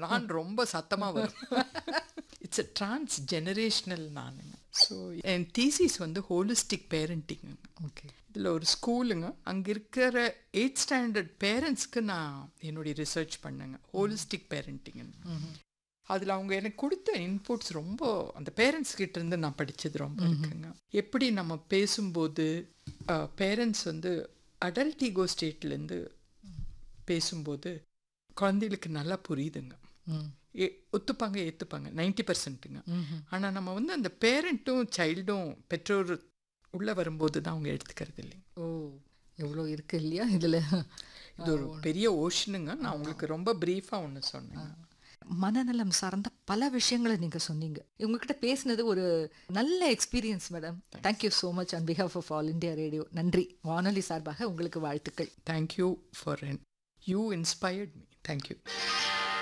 நான் ரொம்ப சத்தமா வரும் இட்ஸ் அ டிரான்ஸ் ஜெனரேஷனல் நானுங்க ஸோ என் தீசிஸ் வந்து ஹோலிஸ்டிக் பேரண்டிங் ஓகே இதில் ஒரு ஸ்கூலுங்க அங்கே இருக்கிற எயிட் ஸ்டாண்டர்ட் பேரண்ட்ஸ்க்கு நான் என்னுடைய ரிசர்ச் பண்ணேங்க ஹோலிஸ்டிக் பேரண்டிங்னு அதில் அவங்க எனக்கு கொடுத்த இன்புட்ஸ் ரொம்ப அந்த பேரண்ட்ஸ் கிட்ட இருந்து நான் படித்தது ரொம்ப இருக்குங்க எப்படி நம்ம பேசும்போது பேரண்ட்ஸ் வந்து அடல்ட் ஈகோ ஸ்டேட்லேருந்து பேசும்போது குழந்தைகளுக்கு நல்லா புரியுதுங்க ம் ஏ ஒத்துப்பாங்க ஏற்றுப்பாங்க நைன்டி பர்சன்ட்டுங்க ஆனால் நம்ம வந்து அந்த பேரண்ட்டும் சைல்டும் பெற்றோர் உள்ளே வரும்போது தான் அவங்க எடுத்துக்கிறது இல்லைங்க ஓ எவ்வளோ இருக்கு இல்லையா இதில் இது ஒரு பெரிய ஓஷனுங்க நான் உங்களுக்கு ரொம்ப ப்ரீஃபாக ஒன்று சொன்னேன் மனநலம் சார்ந்த பல விஷயங்களை நீங்க சொன்னீங்க உங்ககிட்ட பேசினது ஒரு நல்ல experience madam thank you so much on behalf of all India radio நன்றி வானொலி சார்பாக உங்களுக்கு வாழ்த்துக்கள் thank you for you inspired me thank you